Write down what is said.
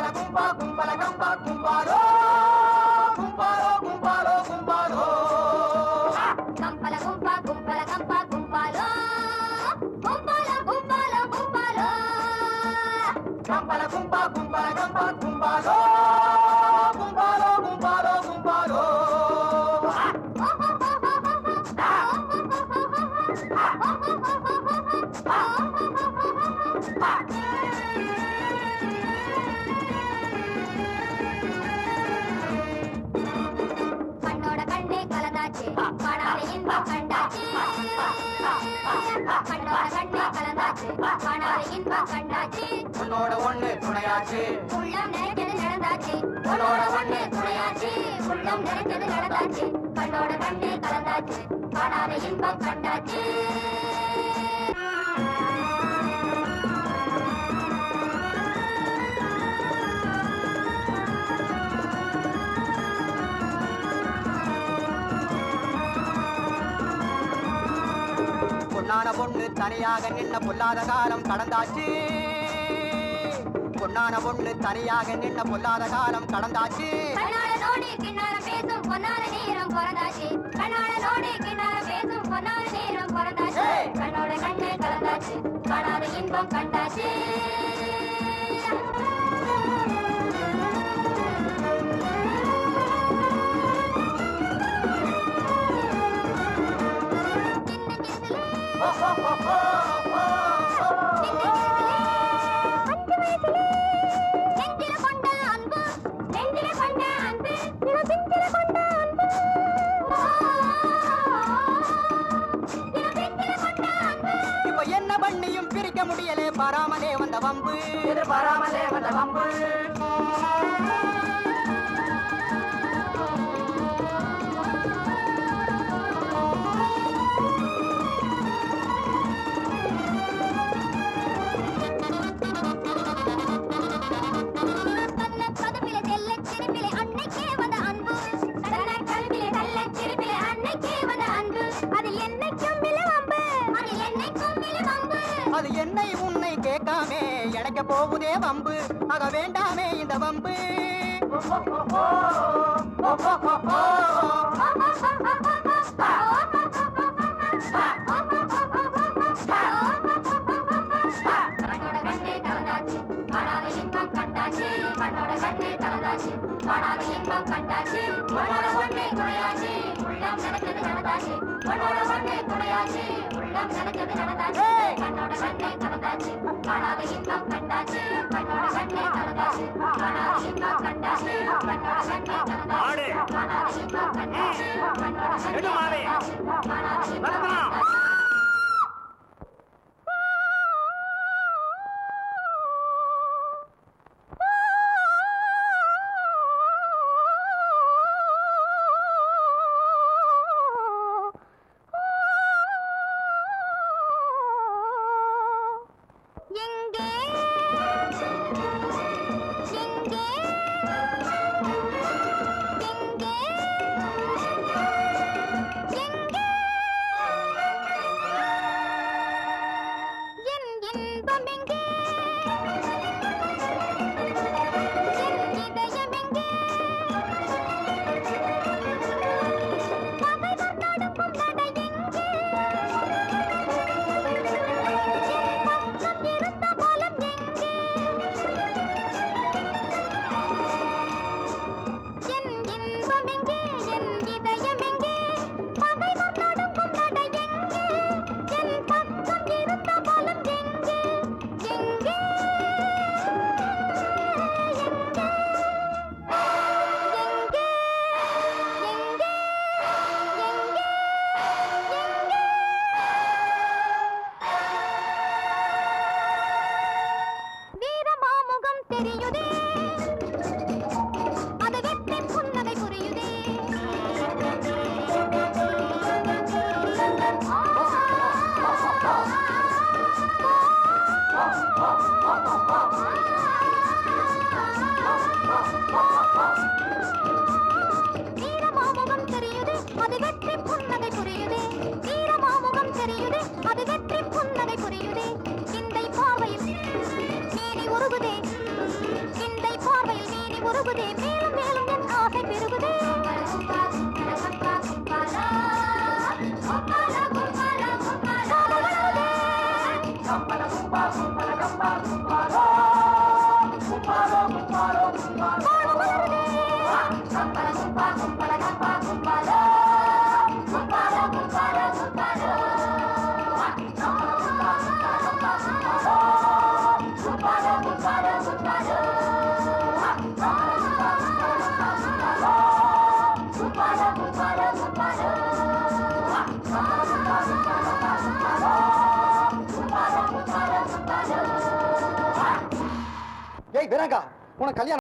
கம்பல கும்பா கும்பல கம்பா கும்பாலோ கும்பாலோ கும்பாலோ கும்பாலோ கம்பல கும்பா கும்பல கம்பா கும்பாலோ கும்பாலோ கும்பாலோ கும்பாலோ கம்பல கும்பா கும்பல கம்பா கும்பாலோ கும்பாலோ கும்பாலோ கும்பாலோ கண்ணோட கண்ணே கலந்தாச்சு காணாத இன்பம் கண்டாச்சு கண்ணோட கண்ணே கலந்தாச்சு காணாத இன்பம் கண்டாச்சு உன்னோட ஒண்ணு துணையாச்சு உள்ளம் நிறைஞ்சது நடந்தாச்சு உன்னோட கண்ணே துணையாச்சு உள்ளம் நிறைஞ்சது நடந்தாச்சு கண்ணோட கண்ணே கலந்தாச்சு காணாத இன்பம் கண்டாச்சு பொன்னான பொண்ணு தனியாக நின்ன பொல்லாத காலம் கடந்தாச்சு பொன்னான பொண்ணு தனியாக நின்ன பொல்லாத காலம் கடந்தாச்சு கண்ணால நோடி கிண்ணார பேசும் பொன்னால நேரம் பிறந்தாச்சு கண்ணால நோடி கிண்ணார பேசும் பொன்னால நேரம் பிறந்தாச்சு ஏய்! கண்ணோட கண்ணே கலந்தாச்சு காணாத இன்பம் கண்டாச்சு நெஞ்சில கொண்ட அன்பு நெஞ்சில கொண்ட அன்பு இவ நெஞ்சில கொண்ட அன்பு இவ நெஞ்சில கொண்ட அன்பு இப்ப என்ன பண்ணியும் பிரிக்க முடியலே பாராமலே வந்த வம்பு எதிர்பாராமலே வந்த வம்பு கண்ண கதவிலே தெல்ல சிரிப்பிலே அன்னைக்கே வந்த அன்பு கண்ண கதவிலே தெல்ல சிரிப்பிலே அன்னைக்கே வந்த அன்பு அது என்னைக்கும் விலவம்பு அது என்னைக்கும் விலவம்பு அது என்னை உன்னை கேட்காமே எனக்கு போகுதே வம்பு ஆக வேண்டாமே இந்த வம்பு கண்ணோட கண்ணே கலந்தாச்சு காணாத இன்பம் கண்டாச்சு கண்ணோட கண்ணே கலந்தாச்சு காணாத இன்பம் கண்டாச்சு உன்னோட ஒண்ணே துணையாச்சு உள்ளம் நினைச்சது நடந்தாச்சு உன்னோட ஒண்ணே துணையாச்சு உள்ளம் நினைச்சது நடந்தாச்சு கண்ணோட கண்ணே கலந்தாச்சு காணாத இன்பம் கண்டாச்சு கண்ணோட கண்ணே கலந்தாச்சு காணாத இன்பம் கண்டாச்சு கண்ணோட கண்ணே கலந்தாச்சு காணாத இன்பம் கண்டாச்சு கண்ணோட கண்ணே கலந்தாச்சு காணாத இன்பம் கண்டாச்சு எங்கே எங்கே எங்கே எங்கே உருகுதே மேலும் மேலும் என் ஆசை பெருகுதே ஏய் வீரங்கா உனக்கு கல்யாணம்